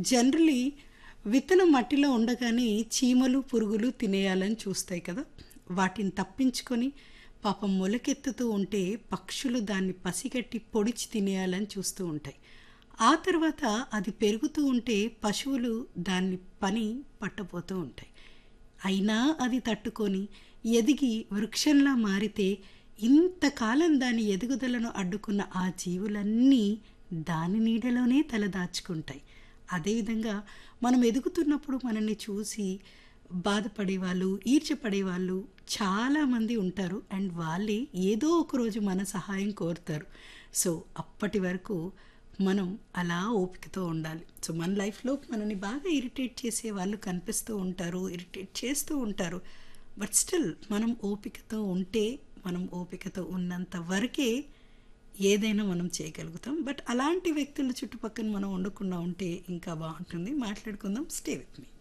generally విత్తనం మట్టిలో ఉండగానే చీమలు పురుగులు తినేయాలని చూస్తాయి కదా వాటిని తప్పించుకొని పాపం మొలకెత్తుతూ ఉంటే పక్షులు దాన్ని పసిగట్టి పొడిచి తినేయాలని చూస్తూ ఉంటాయి ఆ తర్వాత అది పెరుగుతూ ఉంటే పశువులు దాన్ని పని పట్టబోతూ ఉంటాయి అయినా అది తట్టుకొని ఎదిగి వృక్షంలా మారితే ఇంతకాలం దాని ఎదుగుదలను అడ్డుకున్న ఆ జీవులన్నీ దాని నీడలోనే తలదాచుకుంటాయి అదేవిధంగా మనం ఎదుగుతున్నప్పుడు మనల్ని చూసి బాధపడేవాళ్ళు ఈర్చపడేవాళ్ళు చాలామంది ఉంటారు అండ్ వాళ్ళే ఏదో ఒక రోజు మన సహాయం కోరుతారు సో అప్పటి వరకు మనం అలా ఓపికతో ఉండాలి సో మన లైఫ్లో మనని బాగా ఇరిటేట్ చేసే వాళ్ళు కనిపిస్తూ ఉంటారు ఇరిటేట్ చేస్తూ ఉంటారు బట్ స్టిల్ మనం ఓపికతో ఉంటే మనం ఓపికతో ఉన్నంత వరకే ఏదైనా మనం చేయగలుగుతాం బట్ అలాంటి వ్యక్తుల చుట్టుపక్కల మనం ఉండకుండా ఉంటే ఇంకా బాగుంటుంది మాట్లాడుకుందాం స్టే విత్ మీ